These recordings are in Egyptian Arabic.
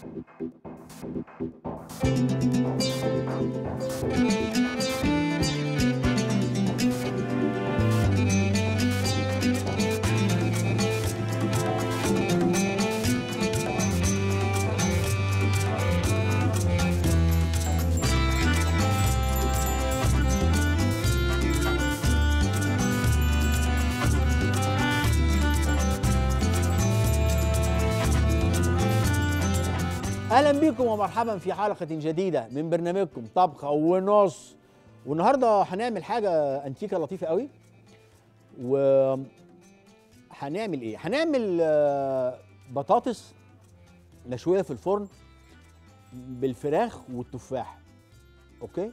اهلا بكم ومرحبا في حلقه جديده من برنامجكم طبخه ونص والنهارده هنعمل حاجه انتيكه لطيفه قوي و هنعمل ايه هنعمل آه، بطاطس مشويه في الفرن بالفراخ والتفاح اوكي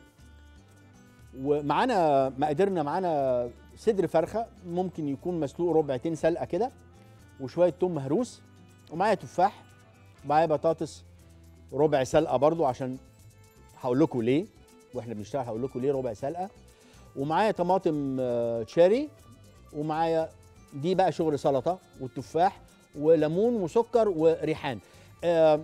ومعانا مقاديرنا معانا صدر فرخه ممكن يكون مسلوق ربعتين سلقه كده وشويه توم مهروس ومعايا تفاح ومعايا بطاطس ربع سلقه برضو عشان هقول لكم ليه واحنا بنشتغل هقول لكم ليه ربع سلقه ومعايا طماطم آه، تشيري ومعايا دي بقى شغل سلطه والتفاح وليمون وسكر وريحان آه،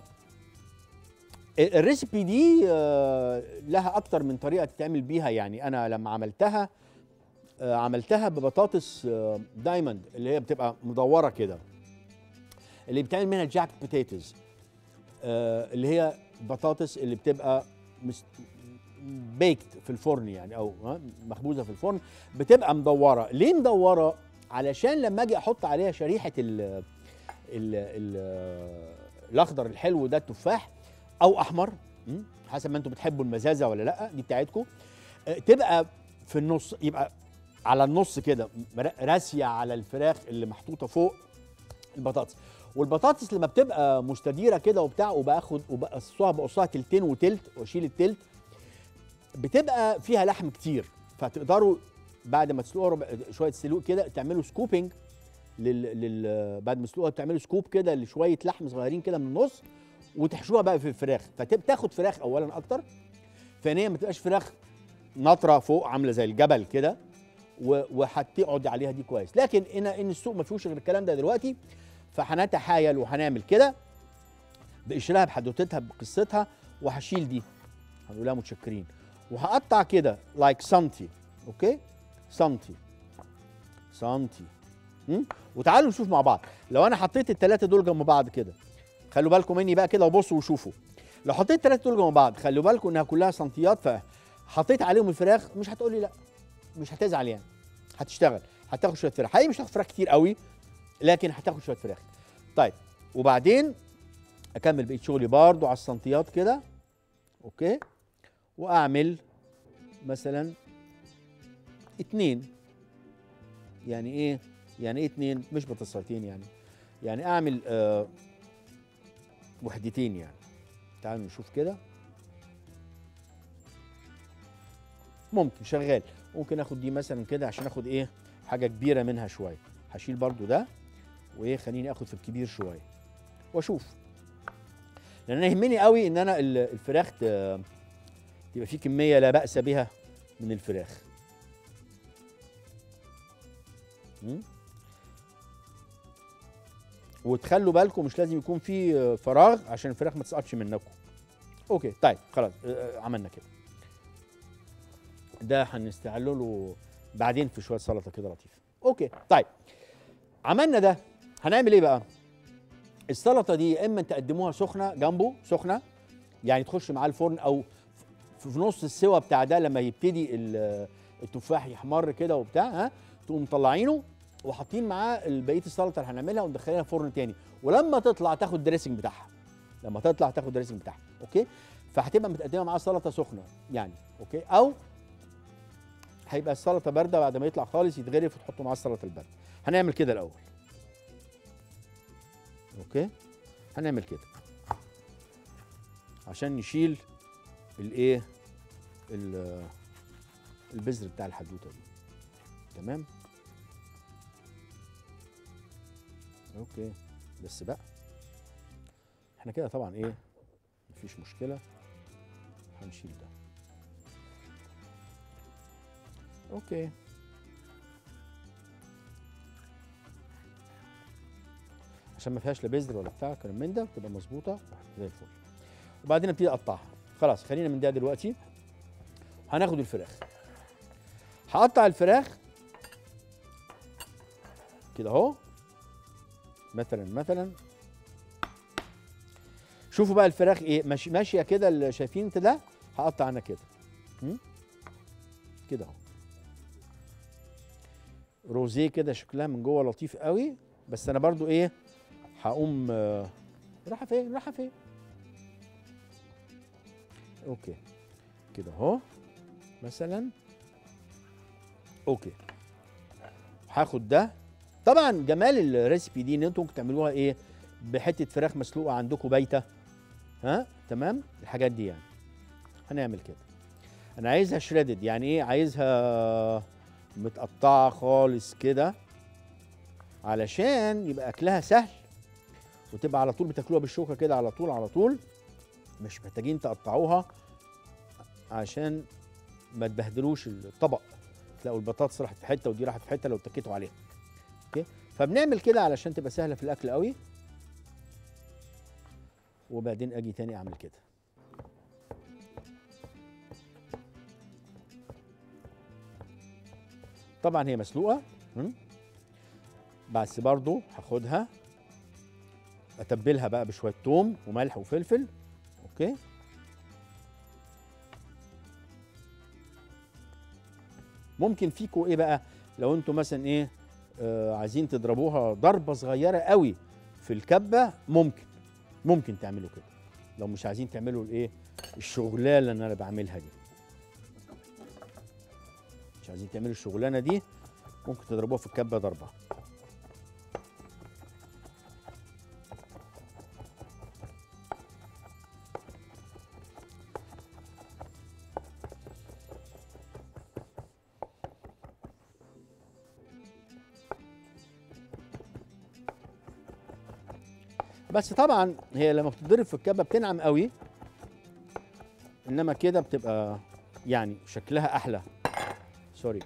الريسبي دي آه، لها اكتر من طريقه تتعمل بيها يعني انا لما عملتها آه، عملتها ببطاطس آه، دايموند اللي هي بتبقى مدوره كده اللي بتعمل منها جاك بوتيتوز آه، اللي هي بطاطس اللي بتبقى مس... بيكت في الفرن يعني او ها، مخبوزه في الفرن بتبقى مدوره ليه مدوره علشان لما اجي احط عليها شريحه ال ال ال الاخضر الحلو ده التفاح او احمر م? حسب ما انتم بتحبوا المزازه ولا لا دي بتاعتكم آه، تبقى في النص يبقى على النص كده ر- راسيه على الفراخ اللي محطوطه فوق البطاطس والبطاطس لما بتبقى مستديره كده وبتاع وباخد وبقصها بقصها تلتين وتلت واشيل التلت بتبقى فيها لحم كتير فتقدروا بعد ما تسلقوها ربع شويه سلوق كده تعملوا سكوبنج لل, لل بعد ما تسلقوها بتعملوا سكوب كده لشويه لحم صغيرين كده من النص وتحشوها بقى في الفراخ فتاخد فراخ اولا اكتر ثانيا ما تبقاش فراخ نطره فوق عامله زي الجبل كده و- وهتقعد عليها دي كويس لكن ان ان السوق ما فيهوش غير الكلام ده دلوقتي فهنتحايل وهنعمل كده بقشرها بحدوتتها بقصتها وهشيل دي هنقول لها متشكرين وهقطع كده لايك سنتي اوكي سنتي سنتي م? وتعالوا نشوف مع بعض لو انا حطيت الثلاثه دول جنب بعض كده خلوا بالكم مني بقى كده وبصوا وشوفوا لو حطيت الثلاثه دول جنب بعض خلوا بالكم انها كلها سنتيات فحطيت عليهم الفراخ مش هتقولي لا مش هتزعل يعني هتشتغل هتاخد شويه فراخ حقيقي مش هتاخد فراخ كتير قوي لكن هتاخد شويه فراخ طيب وبعدين اكمل بقيه شغلي برضو على السنتيات كده اوكي واعمل مثلا اتنين يعني ايه يعني ايه اتنين مش بتصلتين يعني يعني اعمل آه وحدتين يعني تعالوا نشوف كده ممكن شغال ممكن اخد دي مثلا كده عشان اخد ايه حاجه كبيره منها شويه هشيل برضو ده وايه خليني اخد في الكبير شويه واشوف لان انا يهمني قوي ان انا ال- الفراخ ت- تبقى في كميه لا باس بها من الفراخ م? وتخلوا بالكم مش لازم يكون في آه، فراغ عشان الفراخ ما تسقطش منكم اوكي طيب خلاص آه، آه، عملنا كده ده هنستعله له بعدين في شويه سلطه كده لطيفه اوكي طيب عملنا ده هنعمل ايه بقى السلطه دي يا اما تقدموها سخنه جنبه سخنه يعني تخش معاه الفرن او في في نص السوا بتاع ده لما يبتدي ال- التفاح يحمر كده وبتاع ها تقوم مطلعينه وحاطين معاه بقيه السلطه اللي هنعملها وندخلينها فرن تاني ولما تطلع تاخد دريسنج بتاعها لما تطلع تاخد دريسنج بتاعها اوكي فهتبقى متقدمه معاها سلطه سخنه يعني اوكي او هيبقى السلطه بارده بعد ما يطلع خالص يتغرف وتحطوا معاه السلطه البارده هنعمل كده الاول اوكي هنعمل كده عشان نشيل الايه ال- البذر بتاع الحدوته دي تمام اوكي بس بقى احنا كده طبعا ايه مفيش مشكله هنشيل ده اوكي عشان ما فيهاش لا بذر ولا بتاع كلام من ده بتبقى مظبوطه زي الفل وبعدين ابتدي اقطعها خلاص خلينا من ده دلوقتي هناخد الفراخ هقطع الفراخ كده اهو مثلا مثلا شوفوا بقى الفراخ ايه ماشي ماشيه كده اللي شايفين انت ده هقطع انا كده م? كده اهو روزيه كده شكلها من جوه لطيف قوي بس انا برضو ايه هقوم آه، رايحه فين رايحه فين اوكي كده اهو مثلا اوكي هاخد ده طبعا جمال الريسبي دي ان انتوا ممكن تعملوها ايه بحته فراخ مسلوقه عندكم بايته ها تمام الحاجات دي يعني هنعمل كده انا عايزها شريدد يعني ايه عايزها متقطعه خالص كده علشان يبقى اكلها سهل وتبقى على طول بتاكلوها بالشوكه كده على طول على طول مش محتاجين تقطعوها عشان ما تبهدلوش الطبق تلاقوا البطاطس راحت في حته ودي راحت في حته لو اتكيتوا عليها اوكي فبنعمل كده علشان تبقى سهله في الاكل قوي وبعدين اجي تاني اعمل كده طبعا هي مسلوقه م? بس برضو هاخدها اتبلها بقى بشويه توم وملح وفلفل اوكي ممكن فيكوا ايه بقى لو انتوا مثلا ايه آه عايزين تضربوها ضربه صغيره قوي في الكبه ممكن ممكن تعملوا كده لو مش عايزين تعملوا الايه الشغلانه اللي انا بعملها دي مش عايزين تعملوا الشغلانه دي ممكن تضربوها في الكبه ضربه بس طبعا هي لما بتتضرب في الكبه بتنعم قوي انما كده بتبقى يعني شكلها احلى سوري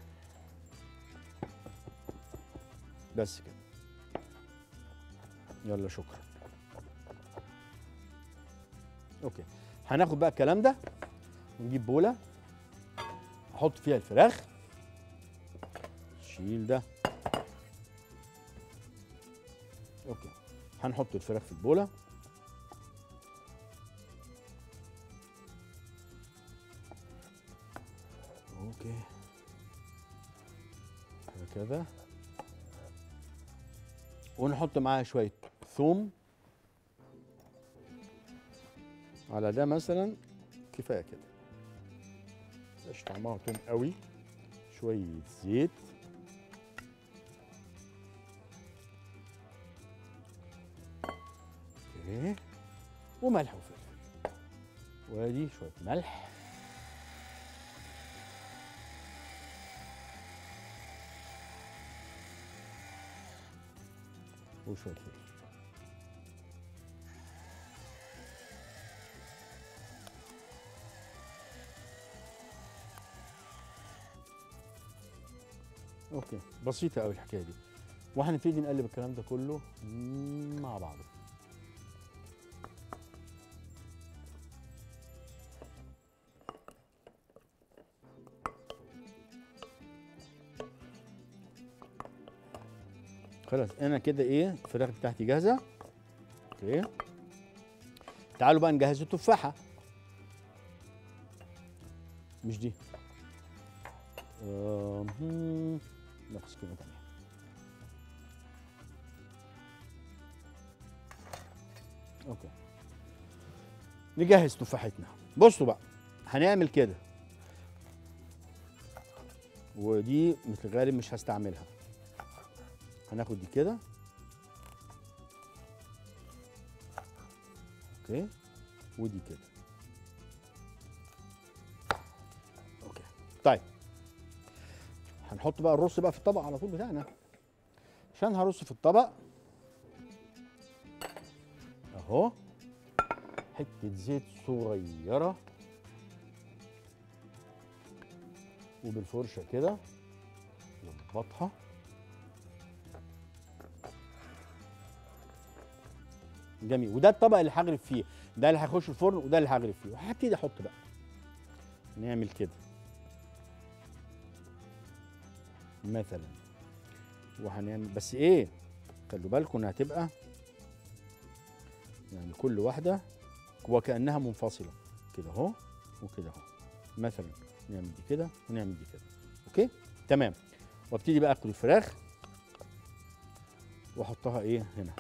بس كده يلا شكرا اوكي هناخد بقى الكلام ده ونجيب بوله احط فيها الفراخ شيل ده اوكي هنحط الفراخ في البوله اوكي هكذا ونحط معاها شويه ثوم على ده مثلا كفايه كده مش طعمها ثوم قوي شويه زيت اوكي وملح وفلفل وادي شويه ملح وشويه فلفل اوكي بسيطه قوي الحكايه دي وهنبتدي نقلب الكلام ده كله مع بعضه خلاص انا كده ايه الفراخ بتاعتي جاهزه اوكي تعالوا بقى نجهز التفاحه مش دي آه، مم، ناقص كلمه تانيه اوكي نجهز تفاحتنا بصوا بقى هنعمل كده ودي مثل الغالب مش هستعملها هناخد دي كده اوكي ودي كده اوكي طيب هنحط بقى الرز بقى في الطبق على طول بتاعنا عشان هرص في الطبق اهو حته زيت صغيره وبالفرشه كده نظبطها جميل وده الطبق اللي هغرف فيه ده اللي هيخش الفرن وده اللي هغرف فيه وهبتدي احط بقى نعمل كده مثلا وهنعمل بس ايه خلوا بالكم انها هتبقى يعني كل واحده وكانها منفصله كده اهو وكده اهو مثلا نعمل دي كده ونعمل دي كده اوكي تمام وابتدي بقى اخد الفراخ واحطها ايه هنا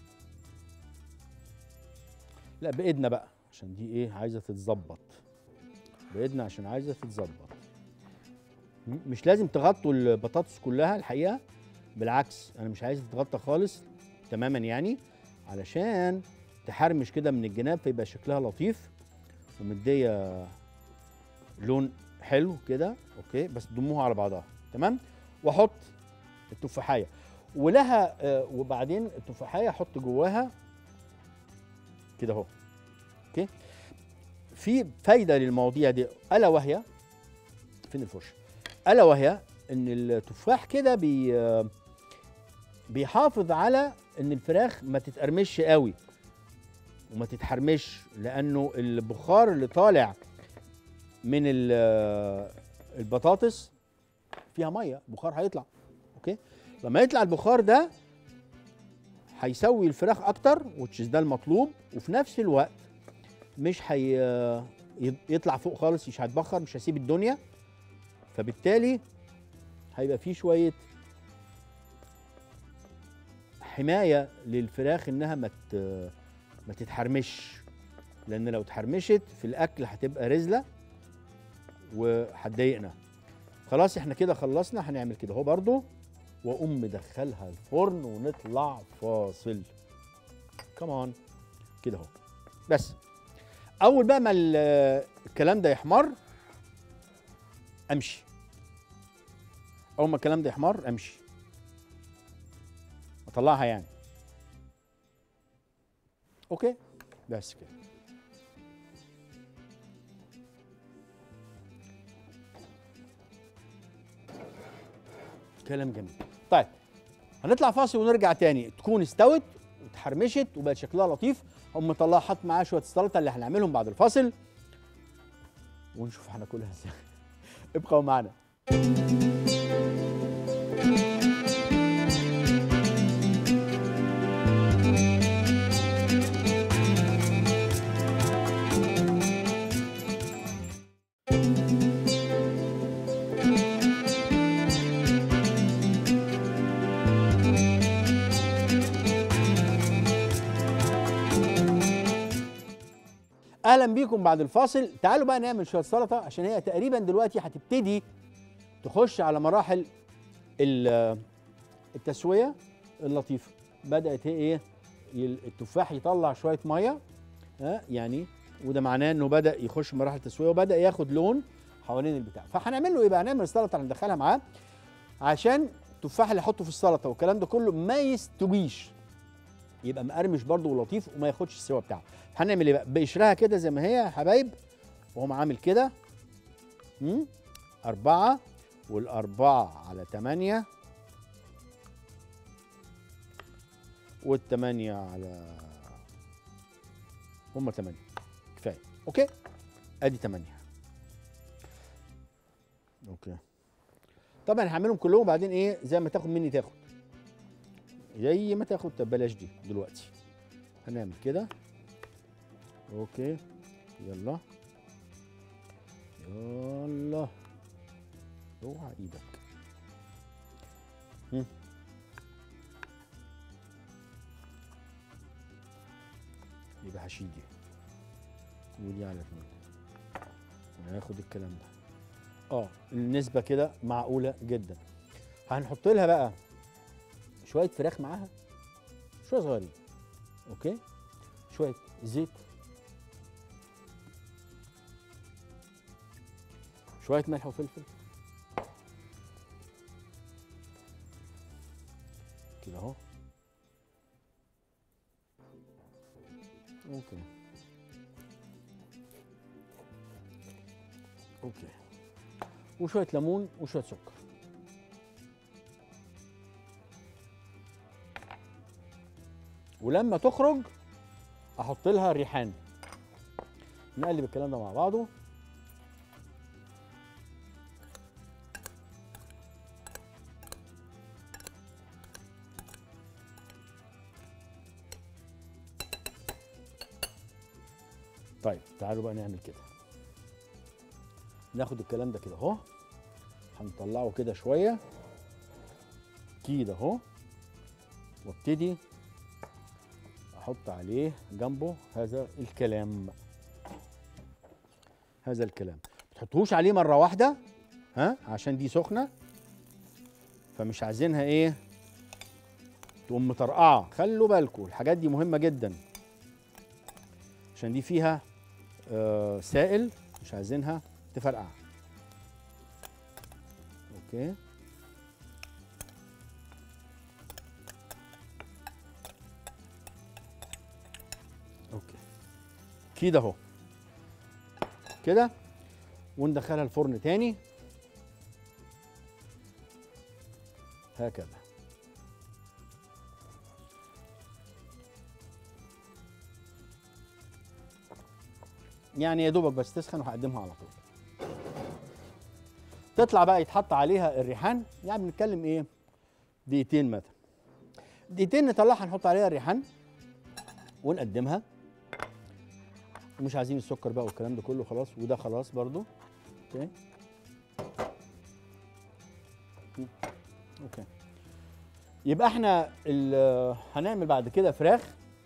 لا بايدنا بقى عشان دي ايه عايزه تتظبط بايدنا عشان عايزه تتظبط م- مش لازم تغطوا البطاطس كلها الحقيقه بالعكس انا مش عايز تتغطى خالص تماما يعني علشان تحرمش كده من الجناب فيبقى شكلها لطيف ومديه لون حلو كده اوكي بس ضموها على بعضها تمام واحط التفاحيه ولها آه وبعدين التفاحيه احط جواها كده اهو اوكي في فايده للمواضيع دي الا وهي فين الفرشه الا وهي ان التفاح كده بي آه، بيحافظ على ان الفراخ ما تتقرمش قوي وما تتحرمش لانه البخار اللي طالع من ال- آه، البطاطس فيها ميه بخار هيطلع اوكي لما يطلع البخار ده هيسوي الفراخ اكتر وتشيز ده المطلوب وفي نفس الوقت مش هي يطلع فوق خالص مش هيتبخر مش هيسيب الدنيا فبالتالي هيبقى فيه شويه حمايه للفراخ انها ما ت- ما تتحرمش لان لو اتحرمشت في الاكل هتبقى رزله وهتضايقنا خلاص احنا كده خلصنا هنعمل كده اهو برضو واقوم مدخلها الفرن ونطلع فاصل كمان كده اهو بس اول بقى ما ال- الكلام ده يحمر امشي اول ما الكلام ده يحمر امشي اطلعها يعني اوكي بس كده كلام جميل طيب هنطلع فاصل ونرجع تاني تكون استوت واتحرمشت وبقت شكلها لطيف هم مطلعها حط معاها شويه السلطه اللي هنعملهم بعد الفاصل ونشوف هناكلها ازاي ابقوا معانا اهلا بيكم بعد الفاصل تعالوا بقى نعمل شويه سلطه عشان هي تقريبا دلوقتي هتبتدي تخش على مراحل ال- التسويه اللطيفه بدات هي ايه يل- التفاح يطلع شويه ميه ها يعني وده معناه انه بدا يخش مراحل التسويه وبدا ياخد لون حوالين البتاع فهنعمل له ايه بقى هنعمل السلطه اللي هندخلها معاه عشان التفاح اللي احطه في السلطه والكلام ده كله ما يستويش يبقى مقرمش برده ولطيف وما ياخدش السوا بتاعه هنعمل ايه بقى بقشرها كده زي ما هي يا حبايب وهم عامل كده مم؟ أربعة والأربعة على تمانية والتمانية على هم تمانية كفاية أوكي أدي تمانية أوكي طبعا هعملهم كلهم بعدين إيه زي ما تاخد مني تاخد زي ما تاخد طب بلاش دي دلوقتي هنعمل كده اوكي يلا يلا اوعى ايدك هم. يبقى هشيل دي ودي على اتنين وناخد الكلام ده اه النسبة كده معقولة جدا هنحط لها بقى شوية فراخ معاها شوية صغيرين اوكي شوية زيت شوية ملح وفلفل كده اهو اوكي اوكي وشوية ليمون وشوية سكر ولما تخرج احط لها الريحان نقلب الكلام ده مع بعضه طيب تعالوا بقى نعمل كده ناخد الكلام ده كده اهو هنطلعه كده شويه كده اهو وابتدي احط عليه جنبه هذا الكلام هذا الكلام ما تحطوش عليه مره واحده ها عشان دي سخنه فمش عايزينها ايه تقوم مطرقعه خلوا بالكم الحاجات دي مهمه جدا عشان دي فيها آه سائل مش عايزينها تفرقع اوكي اوكي كده اهو كده وندخلها الفرن تاني هكذا يعني يا دوبك بس تسخن وهقدمها على طول تطلع بقى يتحط عليها الريحان يعني بنتكلم ايه دقيقتين مثلا دقيقتين نطلعها نحط عليها الريحان ونقدمها ومش عايزين السكر بقى والكلام ده كله خلاص وده خلاص برضو اوكي اوكي يبقى احنا ال- هنعمل بعد كده فراخ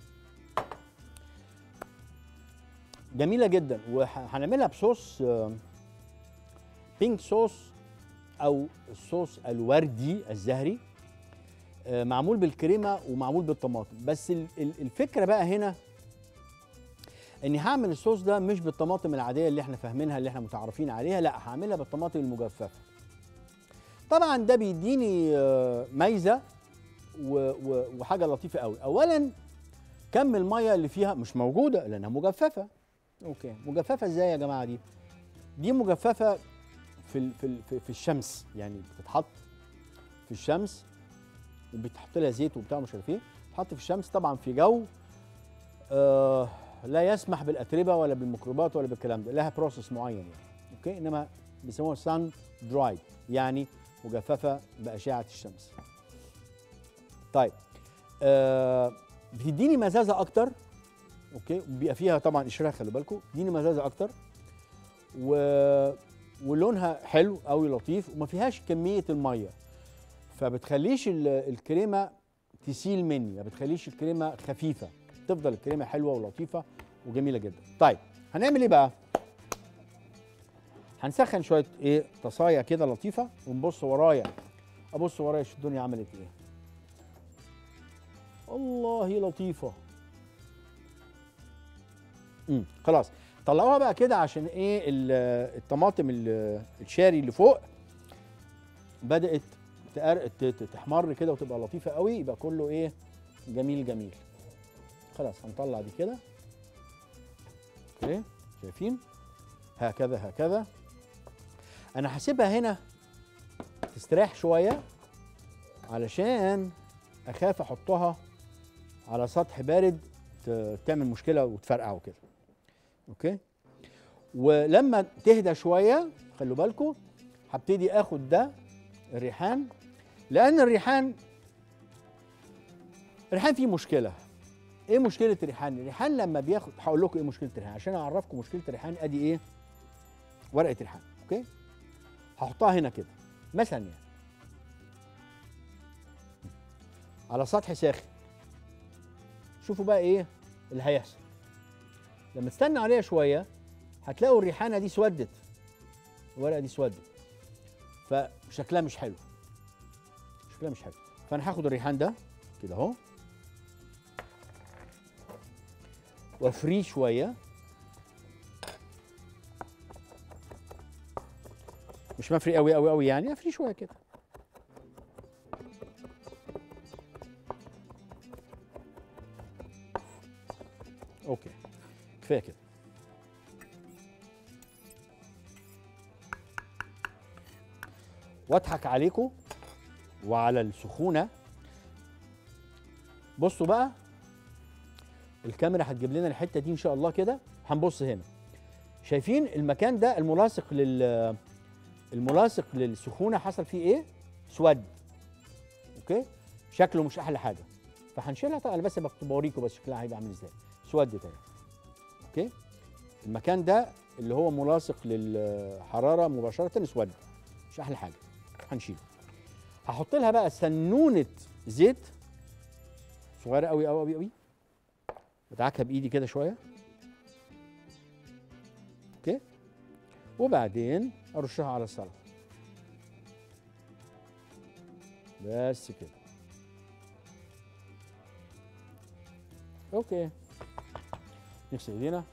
جميله جدا وهنعملها بصوص آه، بينك صوص او الصوص الوردي الزهري آه، معمول بالكريمه ومعمول بالطماطم بس ال- ال- الفكره بقى هنا اني هعمل الصوص ده مش بالطماطم العاديه اللي احنا فاهمينها اللي احنا متعرفين عليها لا هعملها بالطماطم المجففه طبعا ده بيديني آه، ميزه و- و- وحاجه لطيفه قوي اولا كم الميه اللي فيها مش موجوده لانها مجففه اوكي مجففه ازاي يا جماعه دي دي مجففه في ال- في ال- في, في الشمس يعني بتتحط في الشمس وبتحط لها زيت وبتاع مش عارف ايه تحط في الشمس طبعا في جو آه لا يسمح بالاتربه ولا بالميكروبات ولا بالكلام ده لها بروسيس معين يعني اوكي انما بيسموها سان درايد يعني مجففه باشعه الشمس طيب آه بتديني مزازه اكتر اوكي بيبقى فيها طبعا اشراق خلي بالكم بتديني مزازه اكتر و... ولونها حلو قوي لطيف وما فيهاش كميه الميه فبتخليش ال- الكريمه تسيل مني ما بتخليش الكريمه خفيفه تفضل الكريمه حلوه ولطيفه وجميله جدا طيب هنعمل ايه بقى هنسخن شويه ايه تصايا كده لطيفه ونبص ورايا ابص ورايا شو الدنيا عملت ايه الله لطيفه امم خلاص طلعوها بقى كده عشان ايه ال- الطماطم ال- الشاري اللي فوق بدات تقر- ت- ت- تحمر كده وتبقى لطيفه قوي يبقى كله ايه جميل جميل خلاص هنطلع دي كده اوكي شايفين هكذا هكذا انا هسيبها هنا تستريح شويه علشان اخاف احطها على سطح بارد ت- تعمل مشكله وتفرقع وكده اوكي ولما تهدى شويه خلوا بالكم هبتدي اخد ده الريحان لان الريحان الريحان فيه مشكله ايه مشكله الريحان الريحان لما بياخد هقول لكم ايه مشكله الريحان عشان اعرفكم مشكله الريحان ادي ايه ورقه ريحان اوكي هحطها هنا كده مثلا يعني على سطح ساخن شوفوا بقى ايه اللي هيحصل لما تستنى عليها شويه هتلاقوا الريحانه دي سودت الورقه دي سودت فشكلها مش حلو شكلها مش حلو فانا هاخد الريحان ده كده اهو وافريه شويه مش مفري قوي قوي قوي يعني افريه شويه كده اوكي كفايه كده واضحك عليكم وعلى السخونه بصوا بقى الكاميرا هتجيب لنا الحته دي ان شاء الله كده هنبص هنا شايفين المكان ده الملاصق لل الملاصق للسخونه حصل فيه ايه سود اوكي شكله مش احلى حاجه فهنشيلها طبعا انا بس بكتب بوريكم بس شكلها هيبقى عامل ازاي سود تاني اوكي المكان ده اللي هو ملاصق للحراره مباشره اسود مش احلى حاجه هنشيله هحط لها بقى سنونه زيت صغيره قوي قوي قوي قوي بدعكها بايدي كده شويه اوكي وبعدين ارشها على السلطه بس كده اوكي نغسل ايدينا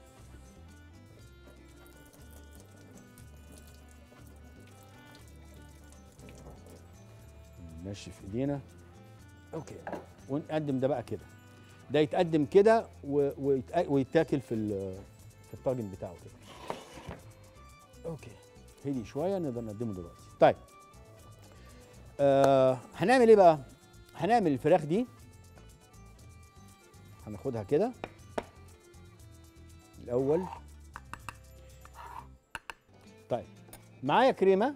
ننشف ايدينا اوكي ونقدم ده بقى كده ده يتقدم كده و- ويتأ- ويتاكل في ال- في الطاجن بتاعه كده اوكي هدي شويه نقدر نقدمه دلوقتي طيب آه هنعمل ايه بقى هنعمل الفراخ دي هناخدها كده الاول طيب معايا كريمه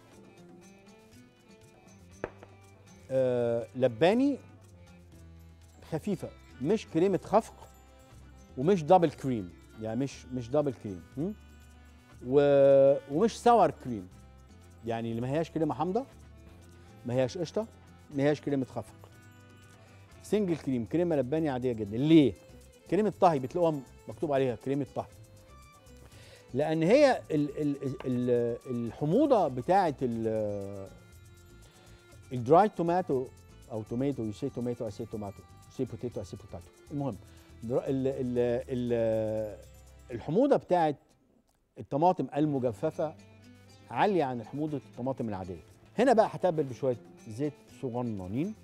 آه لباني خفيفه مش كريمه خفق ومش دبل كريم يعني مش مش دبل كريم م? و... ومش ساور كريم يعني اللي ما هياش كريمه حامضه ما هياش قشطه ما هياش كريمه خفق سنجل كريم كريمه لباني عاديه جدا ليه كريمه طهي بتلاقوها مكتوب عليها كريمه طهي لان هي ال ال ال الحموضه بتاعه ال الدراي توماتو او توماتو يو سي توماتو اسي توماتو سي بوتيتو اسي بوتاتو المهم در- ال ال ال الحموضه بتاعه الطماطم المجففه عاليه عن حموضه الطماطم العاديه هنا بقى هتبل بشويه زيت صغننين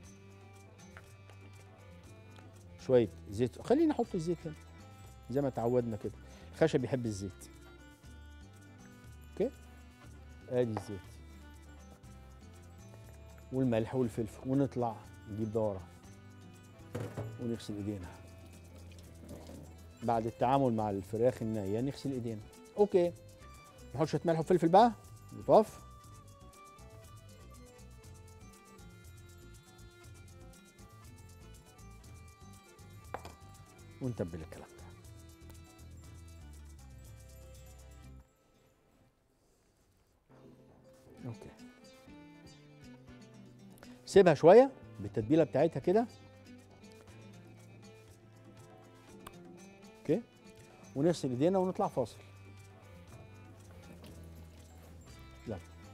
شويه زيت خلينا نحط الزيت هنا زي ما اتعودنا كده الخشب بيحب الزيت اوكي ادي الزيت والملح والفلفل ونطلع نجيب دوره ونغسل ايدينا بعد التعامل مع الفراخ النية نغسل ايدينا اوكي نحط شويه ملح وفلفل بقى لطاف ونتبل الكلام ده اوكي سيبها شويه بالتتبيله بتاعتها كده اوكي ونغسل ايدينا ونطلع فاصل يلا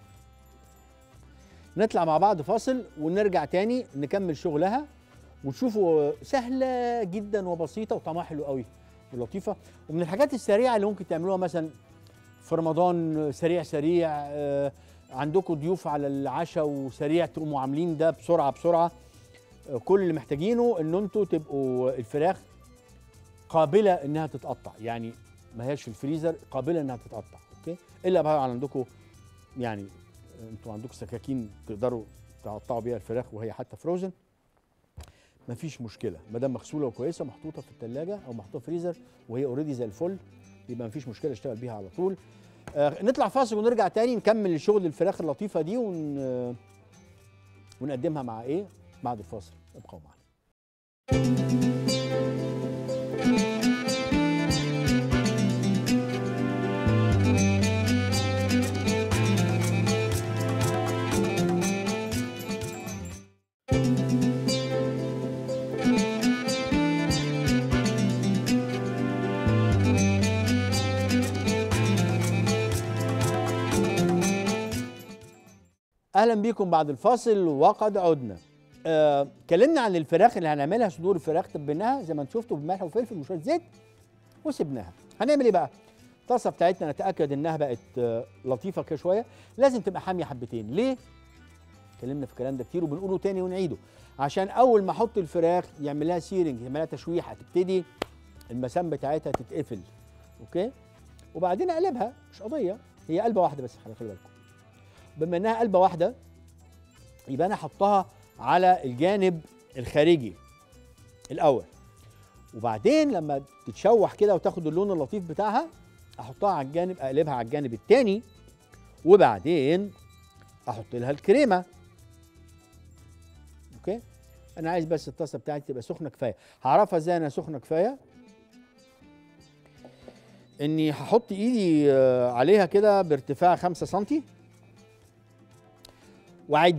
نطلع مع بعض فاصل ونرجع تاني نكمل شغلها وتشوفوا سهله جدا وبسيطه وطعمها حلو قوي ولطيفه ومن الحاجات السريعه اللي ممكن تعملوها مثلا في رمضان سريع سريع آه، عندكم ضيوف على العشاء وسريع تقوموا عاملين ده بسرعه بسرعه آه، كل اللي محتاجينه ان انتوا تبقوا الفراخ قابله انها تتقطع يعني ما هياش في الفريزر قابله انها تتقطع اوكي الا بقى عندكم يعني انتوا عندكم سكاكين تقدروا تقطعوا بيها الفراخ وهي حتى فروزن مفيش مشكله ما دام مغسوله وكويسه محطوطه في الثلاجه او محطوطه في فريزر وهي اوريدي زي الفل يبقى مفيش مشكله اشتغل بيها على طول آه نطلع فاصل ونرجع تاني نكمل الشغل الفراخ اللطيفه دي ون آه، ونقدمها مع ايه بعد الفاصل ابقوا معنا اهلا بيكم بعد الفاصل وقد عدنا آه، اتكلمنا عن الفراخ اللي هنعملها صدور الفراخ تبناها زي ما انتم شفتوا بملح وفلفل وشويه زيت وسبناها هنعمل ايه بقى الطاسه بتاعتنا نتاكد انها بقت آه، لطيفه كده شويه لازم تبقى حاميه حبتين ليه اتكلمنا في الكلام ده كتير وبنقوله تاني ونعيده عشان اول ما احط الفراخ يعمل لها سيرنج يعمل لها تشويح هتبتدي المسام بتاعتها تتقفل اوكي وبعدين اقلبها مش قضيه هي قلبه واحده بس خلي خلي بالكم بما انها قلبه واحده يبقى انا احطها على الجانب الخارجي الاول وبعدين لما تتشوح كده وتاخد اللون اللطيف بتاعها احطها على الجانب اقلبها على الجانب التاني وبعدين احط لها الكريمه اوكي انا عايز بس الطاسه بتاعتي تبقى سخنه كفايه هعرفها ازاي انها سخنه كفايه اني هحط ايدي آه، عليها كده بارتفاع 5 سم وعد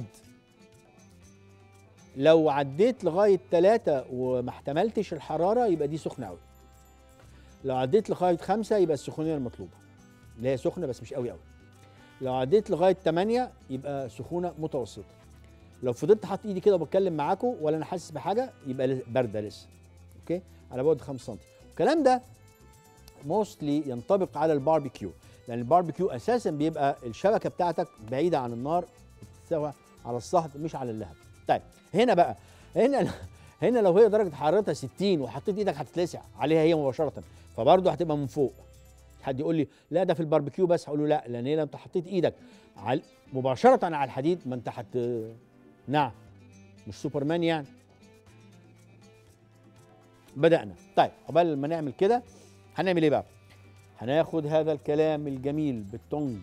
لو عديت لغايه 3 وما احتملتش الحراره يبقى دي سخنه قوي لو عديت لغايه 5 يبقى السخونيه المطلوبه اللي هي سخنه بس مش قوي قوي لو عديت لغايه 8 يبقى سخونه متوسطه لو فضلت حاطط ايدي كده وبتكلم معاكم ولا انا حاسس بحاجه يبقى لس- بارده لسه اوكي على بعد 5 سم الكلام ده موستلي ينطبق على الباربيكيو لان الباربيكيو اساسا بيبقى الشبكه بتاعتك بعيده عن النار بتستوى على الصهد مش على اللهب طيب هنا بقى هنا هنا لو هي درجه حرارتها 60 وحطيت ايدك هتتلسع عليها هي مباشره فبرضه هتبقى من فوق حد يقول لي لا ده في الباربيكيو بس هقول له لا لان هي لو انت حطيت ايدك على مباشره على الحديد ما انت هت نعم مش سوبرمان يعني بدأنا طيب قبل ما نعمل كده هنعمل ايه بقى هناخد هذا الكلام الجميل بالتونج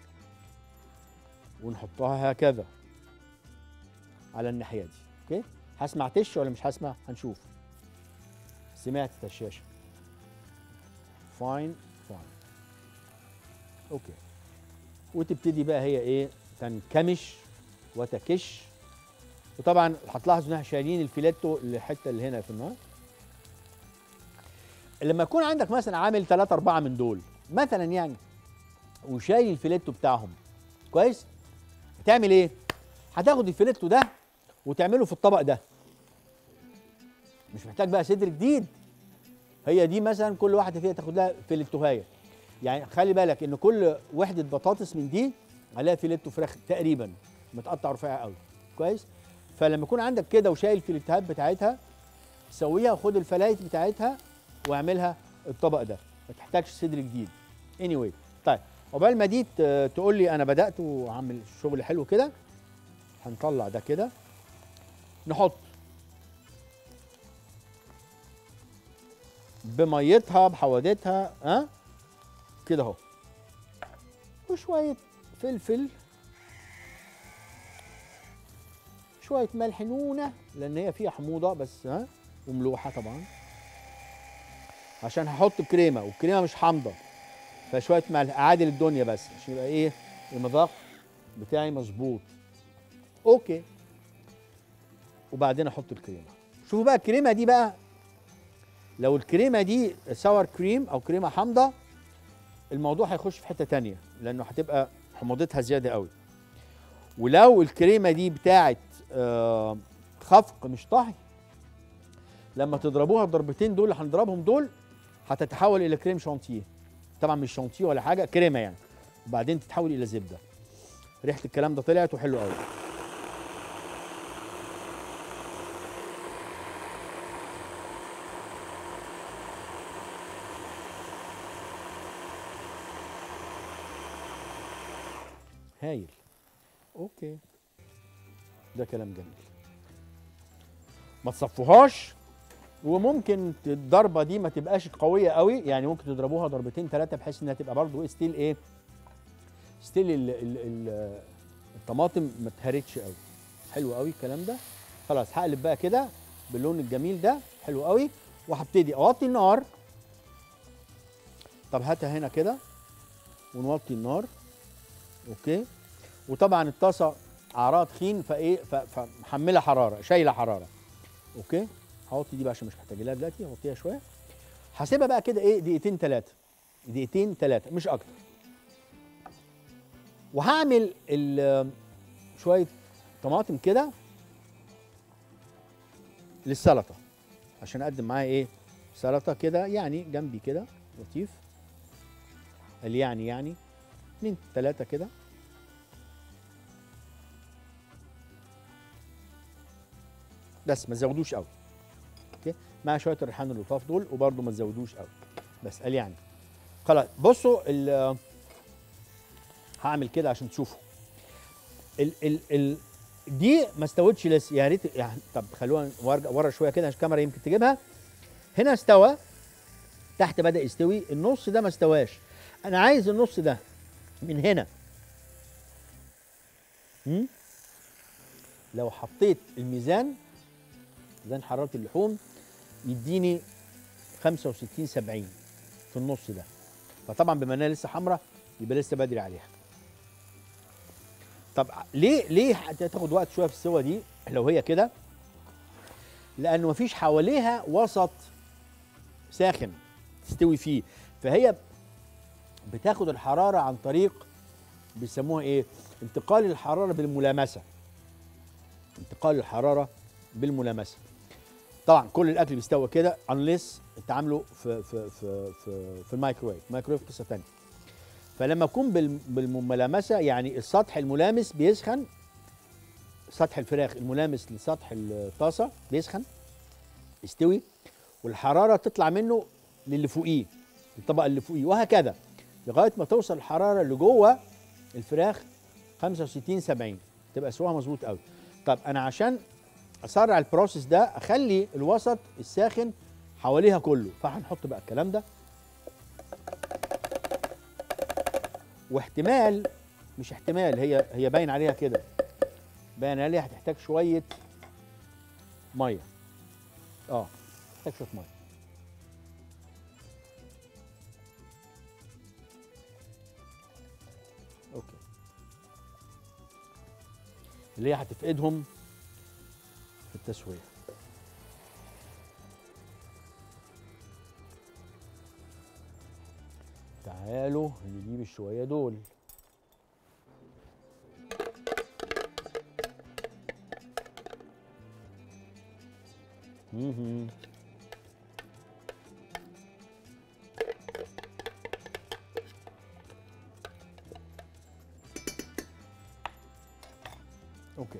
ونحطها هكذا على الناحية دي اوكي هسمع تش ولا مش هسمع هنشوف سمعت تشاشة فاين فاين اوكي وتبتدي بقى هي ايه تنكمش وتكش وطبعا هتلاحظوا ان احنا شايلين الفيليتو الحته اللي هنا في النار لما يكون عندك مثلا عامل 3 4 من دول مثلا يعني وشايل الفيليتو بتاعهم كويس هتعمل ايه هتاخد الفيليتو ده وتعمله في الطبق ده مش محتاج بقى صدر جديد هي دي مثلا كل واحده فيها تاخد لها فيليتوهايه يعني خلي بالك ان كل وحده بطاطس من دي عليها فيليتو فراخ تقريبا متقطع رفيع قوي كويس فلما يكون عندك كده وشايل الفيليتوهات بتاعتها سويها وخد الفلايت بتاعتها واعملها الطبق ده ما تحتاجش صدر جديد anyway طيب عقبال ما دي ت- تقول لي انا بدات وعامل شغل حلو كده هنطلع ده كده نحط بميتها بحوادتها ها كده اهو وشويه فلفل شويه ملح نونه لان هي فيها حموضه بس ها وملوحه طبعا عشان هحط كريمه والكريمه مش حامضه فشويه ملح اعادل الدنيا بس عشان يبقى ايه المذاق بتاعي مظبوط اوكي وبعدين احط الكريمه شوفوا بقى الكريمه دي بقى لو الكريمه دي ساور كريم او كريمه حامضه الموضوع هيخش في حته تانية لانه هتبقى حموضتها زياده قوي ولو الكريمه دي بتاعت آه، خفق مش طهي لما تضربوها الضربتين دول اللي هنضربهم دول هتتحول الى كريم شانتيه طبعا مش شانتيه ولا حاجه كريمه يعني وبعدين تتحول الى زبده ريحه الكلام ده طلعت وحلو قوي هايل اوكي ده كلام جميل ما تصفوهاش وممكن الضربه دي ما تبقاش قويه قوي يعني ممكن تضربوها ضربتين ثلاثه بحيث انها تبقى برضو ستيل ايه ستيل ال ال ال الطماطم ما اتهرتش قوي حلو قوي الكلام ده خلاص هقلب بقى كده باللون الجميل ده حلو قوي وهبتدي اوطي النار طب هاتها هنا كده ونوطي النار اوكي وطبعا الطاسه عرض تخين فايه ف- فمحمله حراره شايله حراره اوكي هحط دي بقى عشان مش محتاج لها دلوقتي هحطيها شويه هسيبها بقى كده ايه دقيقتين ثلاثه دقيقتين ثلاثه مش اكتر وهعمل ال- شويه طماطم كده للسلطه عشان اقدم معاها ايه سلطه كده يعني جنبي كده لطيف قال يعني يعني اتنين تلاته كده بس ما تزودوش قوي اوكي مع شويه الريحان اللطاف دول وبرده ما تزودوش قوي بس قال يعني خلاص بصوا ال هعمل كده عشان تشوفوا ال ال ال دي ما استوتش لسه يا ريت يعني طب خلوها ورا ورا شويه كده عشان الكاميرا يمكن تجيبها هنا استوى تحت بدا يستوي النص ده ما استواش انا عايز النص ده من هنا هم؟ لو حطيت الميزان ميزان حراره اللحوم يديني 65 70 في النص ده فطبعا بما انها لسه حمراء يبقى لسه بدري عليها طب ليه ليه هتاخد وقت شويه في السوا دي لو هي كده لانه مفيش حواليها وسط ساخن تستوي فيه فهي بتاخد الحراره عن طريق بيسموها ايه انتقال الحراره بالملامسه انتقال الحراره بالملامسه طبعا كل الاكل بيستوى كده انليس انت عامله في في في في, في الميكرويف الميكرويف قصه ثانيه فلما يكون بال- بالملامسه يعني السطح الملامس بيسخن سطح الفراخ الملامس لسطح الطاسه بيسخن يستوي والحراره تطلع منه للي فوقيه الطبقه اللي فوقيه وهكذا لغايه ما توصل الحراره اللي جوه الفراخ 65 70 تبقى سواها مظبوط قوي طب انا عشان اسرع البروسيس ده اخلي الوسط الساخن حواليها كله فهنحط بقى الكلام ده واحتمال مش احتمال هي هي باين عليها كده باين عليها هتحتاج شويه ميه اه تحتاج شويه ميه اوكي اللي هي هتفقدهم في التسويه تعالوا نجيب الشويه دول مهم. اوكي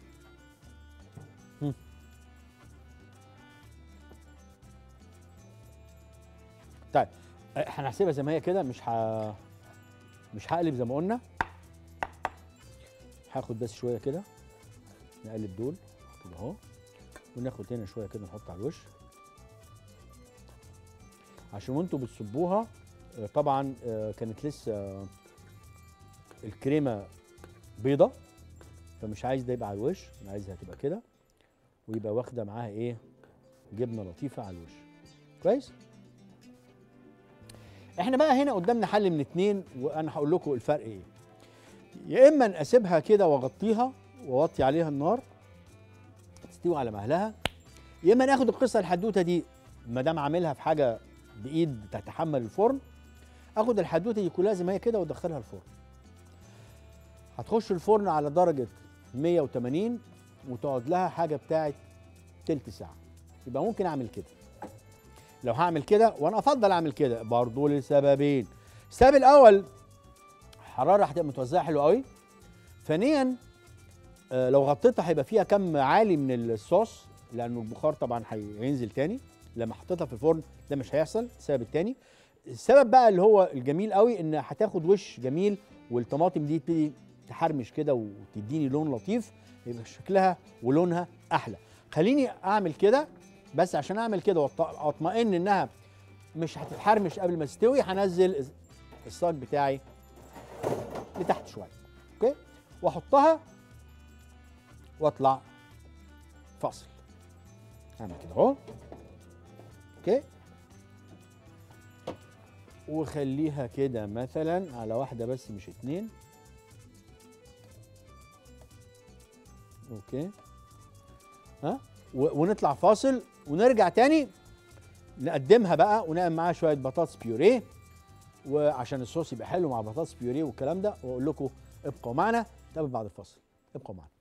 مم. طيب أه، هنحسبها زي ما هي كده مش ه... مش هقلب زي ما قلنا هاخد بس شويه كده نقلب دول كده اهو وناخد هنا شويه كده نحط على الوش عشان وانتوا بتصبوها آه، طبعا آه، كانت لسه آه، الكريمه بيضه فمش عايز ده يبقى على الوش انا عايزها تبقى كده ويبقى واخده معاها ايه جبنه لطيفه على الوش كويس احنا بقى هنا قدامنا حل من اتنين وانا هقول لكم الفرق ايه يا اما ان اسيبها كده واغطيها واوطي عليها النار تستوي على مهلها يا اما ناخد القصه الحدوته دي ما دام عاملها في حاجه بايد تتحمل الفرن اخد الحدوته دي كلها زي ما هي كده وادخلها الفرن هتخش الفرن على درجه 180 وتقعد لها حاجه بتاعت تلت ساعه يبقى ممكن اعمل كده لو هعمل كده وانا افضل اعمل كده برضه لسببين السبب الاول الحراره هتبقى متوزعه حلو قوي ثانيا آه، لو غطيتها هيبقى فيها كم عالي من الصوص لانه البخار طبعا هينزل تاني لما حطيتها في الفرن ده مش هيحصل السبب التاني السبب بقى اللي هو الجميل قوي ان هتاخد وش جميل والطماطم دي تبتدي تحرمش كده وتديني لون لطيف يبقى شكلها ولونها احلى خليني اعمل كده بس عشان اعمل كده وأط- واطمئن انها مش هتتحرمش قبل ما تستوي هنزل الصاج بتاعي لتحت شويه اوكي واحطها واطلع فاصل اعمل كده اهو اوكي وخليها كده مثلا على واحده بس مش اتنين اوكي ها و- ونطلع فاصل ونرجع تاني نقدمها بقى ونعمل معاها شويه بطاطس بيوريه وعشان الصوص يبقى حلو مع بطاطس بيوريه والكلام ده واقول لكم ابقوا معنا نتقابل بعد الفاصل ابقوا معنا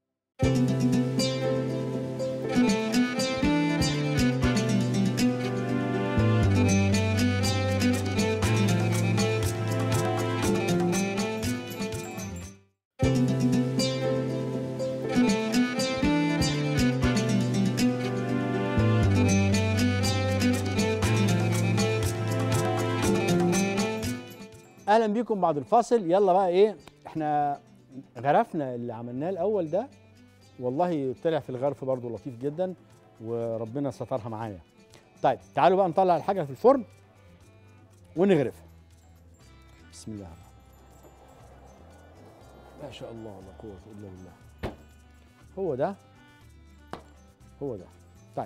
اهلا بيكم بعد الفاصل يلا بقى ايه احنا غرفنا اللي عملناه الاول ده والله طلع في الغرف برضو لطيف جدا وربنا سترها معايا طيب تعالوا بقى نطلع الحاجه في الفرن ونغرفها بسم الله الرحمن الرحيم ما شاء الله لا قوه الا بالله هو ده هو ده طيب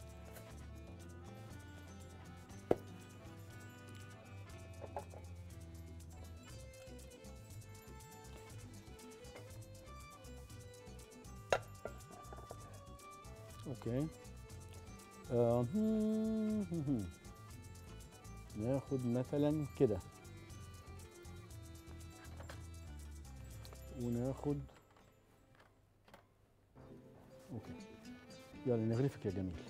اوكي آه، هم، هم، هم. ناخد مثلا كده وناخد اوكي يلا نغرفك يا جميل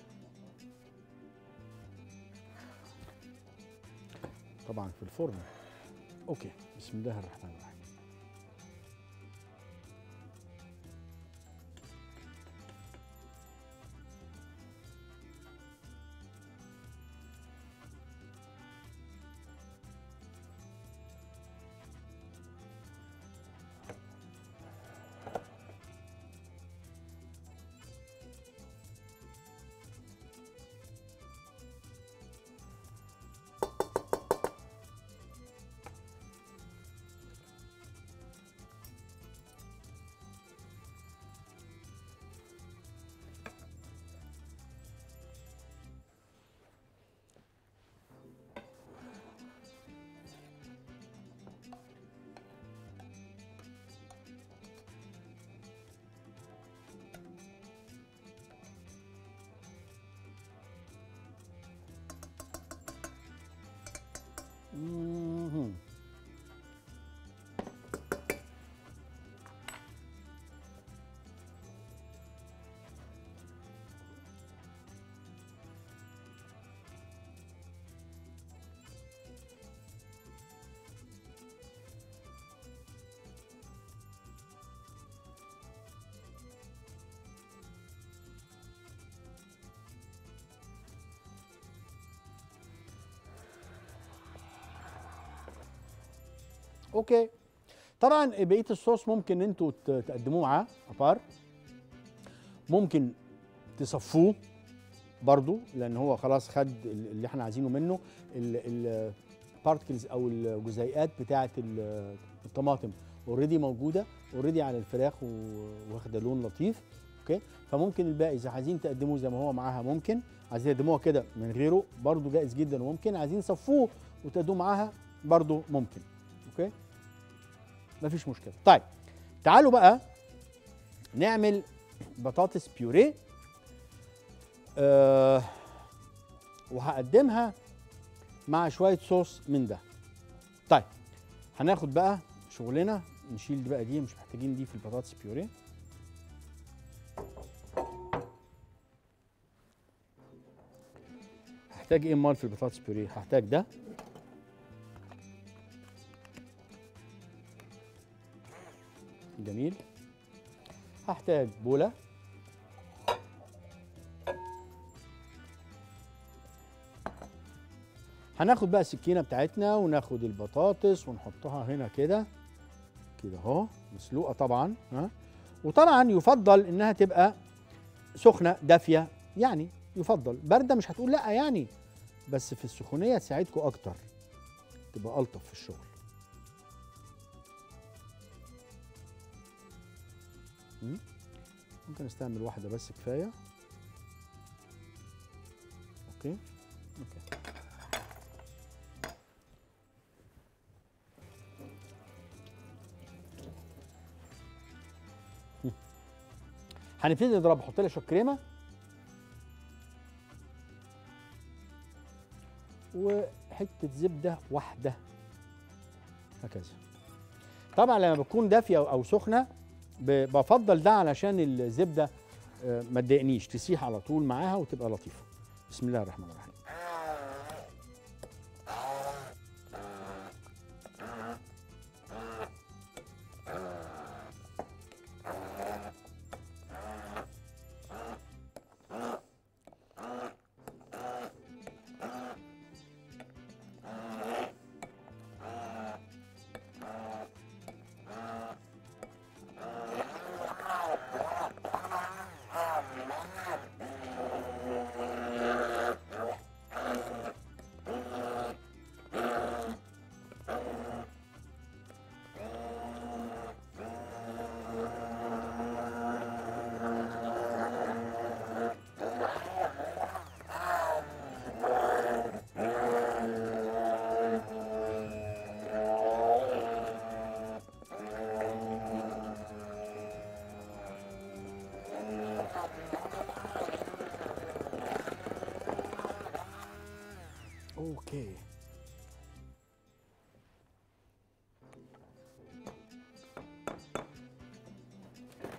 طبعا في الفرن اوكي بسم الله الرحمن الرحيم مهم. اوكي طبعا بقيه الصوص ممكن انتوا ت- تقدموه معاه ابار ممكن تصفوه برضو لان هو خلاص خد ال- اللي احنا عايزينه منه البارتكلز او الجزيئات بتاعه ال- الطماطم اوريدي موجوده اوريدي على الفراخ و- واخده لون لطيف اوكي فممكن الباقي اذا عايزين تقدموه زي ما هو معاها ممكن عايزين تقدموها كده من غيره برضو جائز جدا وممكن عايزين تصفوه وتقدموه معاها برضو ممكن اوكي مفيش مشكله طيب تعالوا بقى نعمل بطاطس بيوريه أه وهقدمها مع شويه صوص من ده طيب هناخد بقى شغلنا نشيل دي بقى دي مش محتاجين دي في البطاطس بيوريه هحتاج ايه امال في البطاطس بيوريه هحتاج ده جميل هحتاج بولة هناخد بقى السكينة بتاعتنا وناخد البطاطس ونحطها هنا كده كده اهو مسلوقة طبعا ها وطبعا يفضل انها تبقى سخنة دافية يعني يفضل باردة مش هتقول لا يعني بس في السخونية تساعدكم اكتر تبقى الطف في الشغل مم. ممكن استعمل واحدة بس كفاية اوكي اوكي مم. هنبتدي نضرب احط لها شويه كريمه وحته زبده واحده هكذا طبعا لما بتكون دافيه او سخنه ب- بفضل ده علشان الزبده آه، ما تضايقنيش تسيح على طول معاها وتبقى لطيفه بسم الله الرحمن الرحيم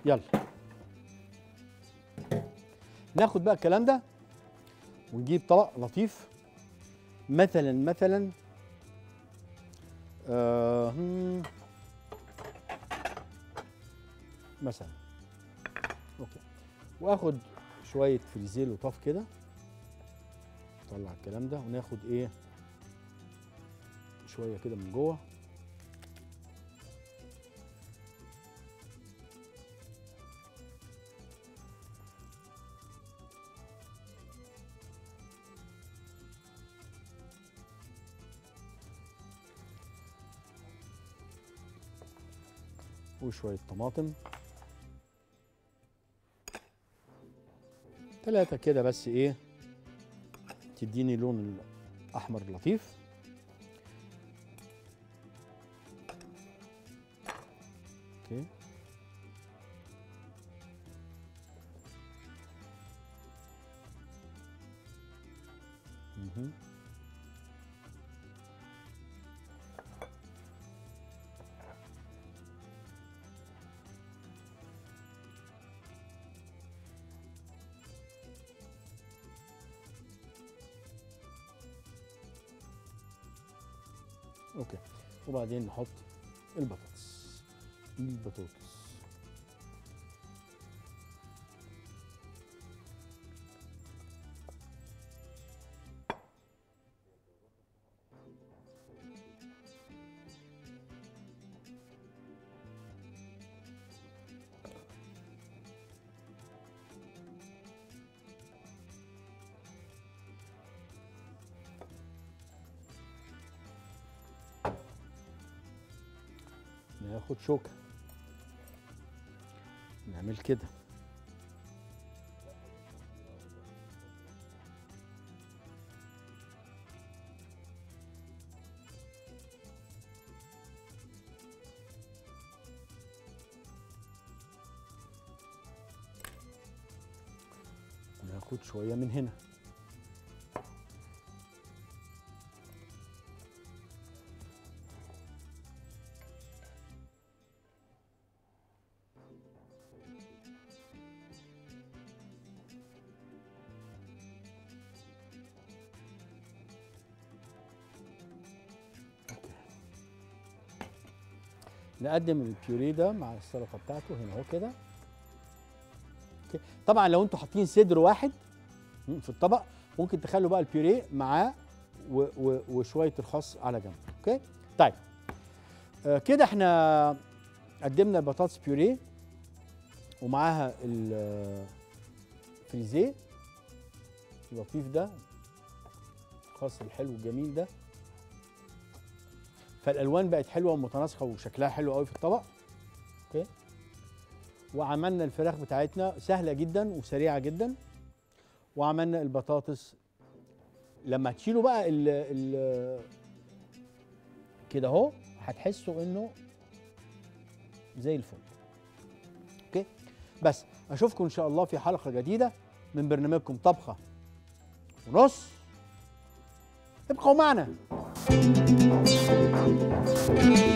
يلا ناخد بقى الكلام ده ونجيب طبق لطيف مثلا مثلا آه هم، مثلا اوكي واخد شويه فريزيل لطاف كده نطلع الكلام ده وناخد ايه شويه كده من جوه وشوية طماطم ثلاثة كده بس ايه تديني لون الأحمر لطيف اوكي مهم. اوكي وبعدين نحط البطاطس البطاطس ناخد شوكة نعمل كده ناخد شوية من هنا نقدم البيوري ده مع السلطه بتاعته هنا اهو كده أوكي. طبعا لو انتوا حاطين صدر واحد مم، في الطبق ممكن تخلوا بقى البيوري معاه و- و- وشويه الخس على جنب اوكي طيب آه كده احنا قدمنا البطاطس بيوري ومعاها الفريزيه اللطيف ده الخس الحلو الجميل ده فالالوان بقت حلوه ومتناسقه وشكلها حلو قوي في الطبق اوكي وعملنا الفراخ بتاعتنا سهله جدا وسريعه جدا وعملنا البطاطس لما تشيلوا بقى ال ال كده اهو هتحسوا انه زي الفل اوكي بس اشوفكم ان شاء الله في حلقه جديده من برنامجكم طبخه ونص ابقوا معنا